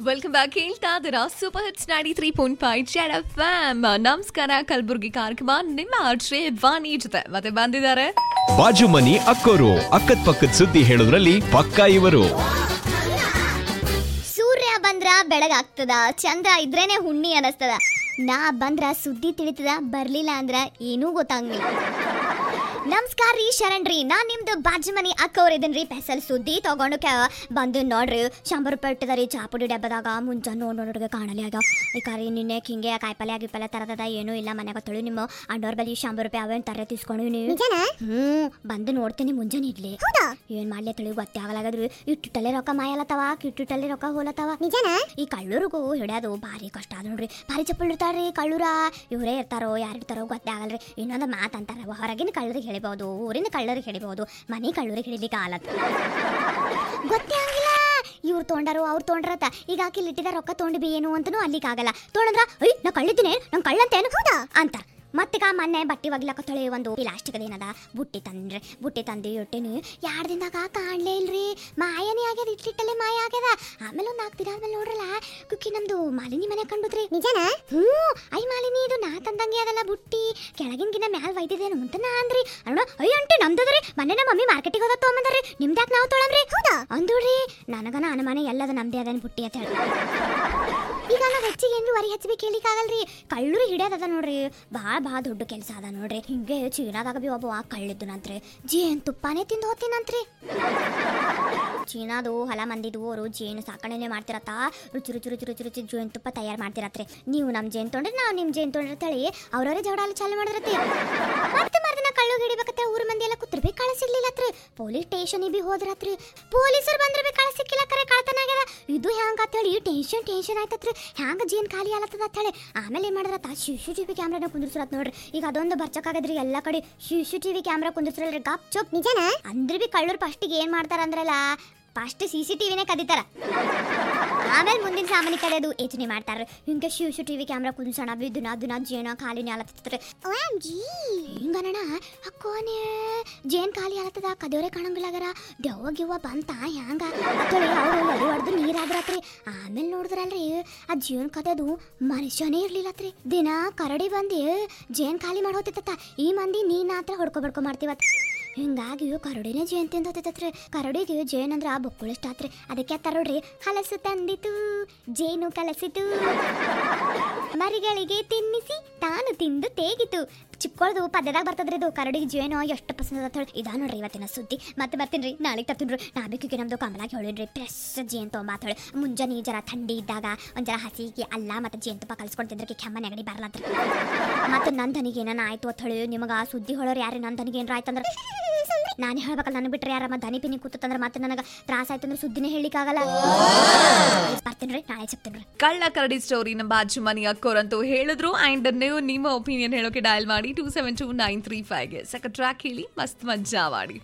welcome back ಹೇಳ್ತಾ ಇದ್ದೀರಾ super hits ninety three point five Z F ನಮಸ್ಕಾರ ಕಲಬುರ್ಗಿ ಕಾರ್ಯಕ್ರಮ ನಿಮ್ಮ ಆರ್ಟ್ರೆ ವಾಣಿ ಜೊತೆ ಮತ್ತೆ ಬಂದಿದ್ದಾರೆ ಬಾಜು ಮನಿ ಅಕ್ಕೋರು ಅಕ್ಕದ್ ಪಕ್ಕದ ಸುದ್ದಿ ಹೇಳೋದ್ರಲ್ಲಿ ಪಕ್ಕಾ ಇವರು ಸೂರ್ಯ ಬಂದ್ರ ಬೆಳಗಾಗ್ತದ ಚಂದ್ರ ಇದ್ರೇನೆ ಹುಣ್ಣಿ ಅನಸ್ತದ ನಾ ಬಂದ್ರ ಸುದ್ದಿ ತಿಳಿತದ ಬರ್ಲಿಲ್ಲ ಅಂದ್ರ ಏನೂ ಗೊತ್ತಾಗಂಗಿಲ್ಲ ನಮಸ್ಕಾರ ರೀ ಶರಣ್ ರೀ ನಾ ನಿಮ್ದು ಬಾಜು ಮನಿ ಅಕ್ಕವ್ರ ಇದನ್ರಿ ಪೆಸಲ್ ಸುದ್ದಿ ತಗೊಂಡು ಕ ಬಂದು ನೋಡ್ರಿ ಶಂಬರ್ ರೂಪಾಯಿ ಇಟ್ಟಿದಾರಿ ಚಾಪುಡಿ ಡಬ್ಬದಾಗ ಮುಂಜಾನೆ ನೋಡ್ ನೋಡ್ರಿಗೆ ಕಾಣಲಿ ಆಗ ಈ ಕಾರಿ ನಿನ್ನೆ ಹಿಂಗೆ ಕಾಯಿಪಲ್ಲೆ ಆಗಿಪಲ್ಲೆ ತರದದ ಏನೂ ಇಲ್ಲ ಮನ್ಯಾಗ ತೊಳಿ ನಿಮ್ಮ ಅಣ್ಣವ್ರ ಬಳಿ ಶಂಬರ್ ರೂಪಾಯಿ ಅವೇನ್ ತರ ತಿಸ್ಕೊಂಡು ನೀವು ಹ್ಮ್ ಬಂದು ನೋಡ್ತೀನಿ ಮುಂಜಾನೆ ಇಡ್ಲಿ ಏನ್ ಮಾಡ್ಲಿ ತಿಳಿ ಗೊತ್ತೇ ಆಗಲಾಗದ್ರಿ ಇಟ್ಟಿಟ್ಟಲ್ಲೇ ರೊಕ್ಕ ಮಾಯಲತ್ತವ ಕಿಟ್ಟಿಟ್ಟಲ್ಲೇ ರೊಕ್ಕ ಹೋಲತ್ತವ ನಿಜನ ಈ ಕಳ್ಳರಿಗೂ ಹಿಡಿಯೋದು ಭಾರಿ ಕಷ್ಟ ಅದ ನೋಡ್ರಿ ಭಾರಿ ಚಪ್ಪಲ್ ಇರ್ತಾರ್ರಿ ಕಳ್ಳೂರ ಇವರೇ ಇರ್ತಾರೋ ಯಾರು ಇರ್ತಾರೋ ಗೊತ್ತೇ ಆಗಲ್ರಿ ಇನ್ನೊಂದು ಮಾತು ಅಂತಾರ ಹೊರಗಿನ ಕಳ್ಳರಿಗೆ ಹಿಡಿಬಹುದು ಊರಿನ ಕಳ್ಳರಿಗೆ ಹಿಡಿಬಹುದು ಮನೆ ಕಳ್ಳರಿಗೆ ಹಿಡಿಲಿಕ್ಕೆ ಆಲತ್ತ ಗೊತ್ತೇ ಆಗಿಲ್ಲ ಇವ್ರು ತೊಗೊಂಡಾರು ಅವ್ರು ತೊಗೊಂಡ್ರತ ಈಗ ಆಕಿ ಇಟ್ಟಿದ ರೊಕ್ಕ ತೊಗೊಂಡು ಬಿ ಏನು ಅಂತನೂ ಅಲ್ಲಿಗೆ ಆಗಲ್ಲ ತೊಗೊಂಡ್ರ ಐ ನಾ ಕಳ್ಳಿದ್ದೀನಿ ನಂಗೆ ಕಳ್ಳಂತೇನು ಹೌದಾ ಅಂತ ಮತ್ತೀಗ ಮೊನ್ನೆ ಬಟ್ಟೆ ಒಗ್ಲಕತ್ತೊಳೆ ಒಂದು ಪ್ಲಾಸ್ಟಿಕ್ ಏನದ ಬುಟ್ಟಿ ತಂದ್ರಿ ಬುಟ್ಟಿ ತಂದು ಇಟ್ಟಿನಿ ಎರಡು ದಿನದಾಗ ಕಾಣ್ಲೇ ಇಲ್ರಿ ಮಾಯನೇ ಆಗ್ಯದ ಇಟ್ಟಿಟ್ಟಲ್ಲೇ ಮಾಯ ಆಗ್ಯದ ಆಮೇಲೆ ಒಂದು ನಾಲ್ಕು ದಿನ ಆದ್ಮೇಲೆ ನೋಡ್ರಲ್ಲ ಕುಕ್ಕಿ ನಮ್ದು ಮಾಲಿನಿ ಮನೆ ಕಂಡುದ್ರಿ ನಿಜನ ಹ್ಞೂ ಐ ಮಾಲಿನಿ ಇದು ನಾ ತಂದಂಗೆ ಅದಲ್ಲ ಬುಟ್ಟಿ ಕೆಳಗಿನ ಗಿನ ಮ್ಯಾಲ ಒಯ್ದಿದ್ದೇನು ಅಂತ ನಾ ಅಂದ್ರಿ ಅಣ್ಣ ಅಯ್ಯ ಅಂಟಿ ನಮ್ದದ್ರಿ ಮೊನ್ನೆ ನಮ್ಮ ಮಮ್ಮಿ ಮಾರ್ಕೆಟಿಗೆ ಹೋದ ತೊಗೊಂಬಂದ್ರಿ ನಿಮ್ದ್ಯಾಕೆ ನಾವು ತೊಳಮ್ರಿ ಹೌದಾ ಅಂದ್ರಿ ನನಗನ ಅನುಮಾನ ಎಲ್ಲದ ನಮ್ದೇ ಅದೇನು ಬುಟ್ಟಿ ಅಂತ ಹೇಳಿ ಈಗ ನಾವು ಹೆಚ್ಚಿಗೆ ಏನು ವರಿ ಹಚ್ಚಬೇಕು ಹೇಳಿಕ್ಕಾಗಲ್ರಿ ಕಳ್ಳರು ಹಿಡಿಯೋದದ ನೋಡ್ರಿ ಭಾಳ ಭಾಳ ದೊಡ್ಡ ಕೆಲಸ ಅದ ನೋಡ್ರಿ ಹಿಂಗೆ ಚೀನಾದಾಗ ಬಿ ಒಬ್ಬ ಕಳ್ಳಿದ್ದನಂತ್ರಿ ಜೇನ್ ತುಪ್ಪಾನೇ ತಿಂದು ಹೋಗ್ತೀನಂತ್ರಿ ಚೀನಾದು ಹೊಲ ಮಂದಿದು ಅವರು ಜೇನು ಸಾಕಣೆನೆ ಮಾಡ್ತಿರತ್ತ ರುಚಿ ರುಚಿ ರುಚಿ ರುಚಿ ರುಚಿ ಜೇನು ತುಪ್ಪ ತಯಾರು ಮಾಡ್ತಿರತ್ರಿ ನೀವು ನಮ್ಮ ಜೇನು ತೊಗೊಂಡ್ರೆ ನಾವು ನಿಮ್ಮ ಜೇನು ತೊಗೊಂಡ್ರೆ ತಳಿ ಅವ್ರವರೇ ಜವಡಾಲು ಚಾಲು ಮಾಡಿರತ್ತೆ ಮತ್ತೆ ಮರ್ದಿನ ಕಳ್ಳು ಹಿಡಿಬೇಕತ್ತೆ ಊರ ಮಂದಿ ಎಲ್ಲ ಕುತ್ರಿ ಕಾಳ ಸಿಗ್ಲಿಲ್ಲತ್ರಿ ಪೊಲೀಸ್ ಸ್ಟೇಷನಿಗೆ ಬಿ ಹೋದ್ರತ್ರಿ ಪೊಲೀಸರು ಬಂದ್ರೆ ಬಿ ಕಾಳ ಸಿಕ್ಕಿಲ್ಲ ಕರೆ ಕಳ್ತನ ಆಗ್ಯದ ಇದು ಹ್ಯಾಂಗ ಅಂತೇಳಿ ಟೆನ್ಷನ್ ಟೆನ್ಷನ್ ಆಯ್ತತ್ರಿ ಹ್ಯಾಂಗ ಜೇನ್ ಖಾಲಿ ಆಲತ್ತದ ಅಂತೇಳಿ ಆಮೇಲೆ ಏನ್ ಮಾಡಿದ್ರತ್ತ ಸಿ ಸಿ ಟಿವಿ ಕ್ಯಾಮ್ರಾನ ಕುಂದಿರ್ಸಿರತ್ ನೋಡ್ರಿ ಈಗ ಅದೊಂದು ಬರ್ಚಕ್ಕಾಗದ್ರಿ ಎಲ್ಲ ಕಡೆ ಸಿ ಸಿ ಟಿವಿ ಕ್ಯಾಮ್ರಾ ಕುಂದಿರ್ಸಿರಲ್ರಿ ಗಪ್ ಚುಪ್ ನಿಜನ ಅಂದ್ರೆ ಬಿ ಕಳ್ಳರು ಫಸ್ಟಿಗೆ ಏನ್ ಮಾಡ್ತಾರ ಅಂದ್ರಲ್ಲ ಫಸ್ಟ್ ಸಿ ಸಿ ಟಿವಿನೇ ಕದಿತಾರ ಆಮೇಲೆ ಮುಂದಿನ ಸಾಮಾನ್ಯ ಕಡೆದು ಯೋಚನೆ ಮಾಡ್ತಾರ ಹಿಂಗೆ ಶಿವ್ ಶು ಟಿವಿ ಕ್ಯಾಮ್ರಾ ಕುಂದ್ಸೋಣ ದಿನ ದಿನ ಜೇನ ಖಾಲಿನೇ ಆಲತ್ತಿದ್ರೆ ಹಿಂಗನಣ ಅಕ್ಕೋನೆ ಜೇನ್ ಖಾಲಿ ಆಲತ್ತದ ಕದೇವ್ರೆ ಕಾಣಂಗಿಲ್ಲಗರ ದೆವ್ವ ಗಿವ್ವ ಬಂತ ಹ್ಯಾಂಗ ಅಂತೇಳಿ ಅವ್ರು ಎದೆ ಹೊಡೆದು ನೀರಾದ್ರತ್ರಿ ಆಮೇಲೆ ನೋಡಿದ್ರಲ್ರಿ ಆ ಜೇನ್ ಕದದು ಮನುಷ್ಯನೇ ಇರ್ಲಿಲ್ಲತ್ರಿ ದಿನ ಕರಡಿ ಬಂದು ಜೇನ್ ಖಾಲಿ ಮಾಡೋತಿತ್ತ ಈ ಮಂದಿ ನೀನ್ ಹತ್ರ ಹೊಡ್ಕೊ ಬಡ್ಕೊ ಮಾಡ್ತೀವತ್ ಹಿಂಗಾಗಿ ಕರಡಿನೇ ಜೇನ್ ತಿಂದ ಹೋತೈತ್ರಿ ಕರಡಿಗೆ ಜೇನ್ ಅಂದ್ರ ಬೊಕ್ಕುಳ ಇಷ್ಟ ಆತ್ರಿ ಅದಕ್ಕೆ ತರೋಡ್ರಿ ಹಲಸು ತಂದಿತು ಜೇನು ಕಲಸಿತು ಮರಿಗಳಿಗೆ ತಿನ್ನಿಸಿ ತಾನು ತಿಂದು ತೇಗಿತು ಚಿಕ್ಕೊಳ್ದು ಪದ್ಯದಾಗ ಬರ್ತದ್ರಿ ಇದು ಕರಡಿಗೆ ಜೇನು ಎಷ್ಟು ಪಸಂದ ಅಂತ ಹೇಳಿ ಇದಾ ನೋಡ್ರಿ ಇವತ್ತಿನ ಸುದ್ದಿ ಮತ್ತೆ ಬರ್ತೀನಿ ನಾಳೆಗೆ ತರ್ತೀನಿ ನಾ ಬೇಕಿಗೆ ನಮ್ದು ಕಮಲಾಗಿ ಹೇಳಿದ್ರಿ ಫ್ರೆಶ್ ಜೇನ್ ತೊಗೊಂಬಾತ್ ಹೇಳಿ ಮುಂಜಾನೆ ಜರ ಥಂಡಿ ಇದ್ದಾಗ ಒಂದ್ ಜರ ಹಸಿಗೆ ಅಲ್ಲ ಮತ್ತೆ ಜೇನುತುಪ್ಪ ಕಲ್ಸ್ಕೊಂಡು ತಿಂದ್ರೆ ಕೆಮ್ಮ ನೆಗಡಿ ಬರಲತ್ರಿ ಮತ್ತೆ ನಂದನಿಗೆ ಏನಾನ ಆಯ್ತು ಅಂತ ಹೇಳಿ ನಿಮಗ ಆ ಸುದ್ದಿ ಹೇಳೋರು ಯಾರು ನಂದನಿಗೆ ಏನಾರ ಆಯ್ತಂದ್ರೆ ನಾನು ಹೇಳ್ಬೇಕಲ್ಲ ನನಗೆ ಬಿಟ್ರೆ ಯಾರಮ್ಮ ದನಿ ಪಿನಿ ಕೂತಂದ್ರೆ ಮತ್ತೆ ನನಗೆ ತ್ರಾಸ ಆಯ್ತು ಅಂದ್ರೆ ಸುದ್ದಿನೇ ಹೇಳಿಕ್ಕಾಗಲ್ಲ ಬರ್ತೀನಿ ರೀ ನಾಳೆ ಚೆಪ್ತೀನಿ ರೀ ಕಳ್ಳ ಕರಡಿ ಸ್ಟೋರಿ ನಮ್ಮ ಬಾಜು ಮನಿ ಅಕ್ಕೋರಂತೂ ಹೇಳಿದ್ರು ಅಂಡ್ ನೀವು ನಿಮ್ಮ ಒಪಿನಿಯನ್ ಹೇಳೋಕೆ ಡಯಲ್ ಮಾಡಿ two seven two nine three ಫೈವ್ಗೆ ಸಕ ಟ್ರ್ಯಾಕ್ ಹೇಳಿ ಮಸ್ತ್ ಮಜಾ ಮಾಡಿ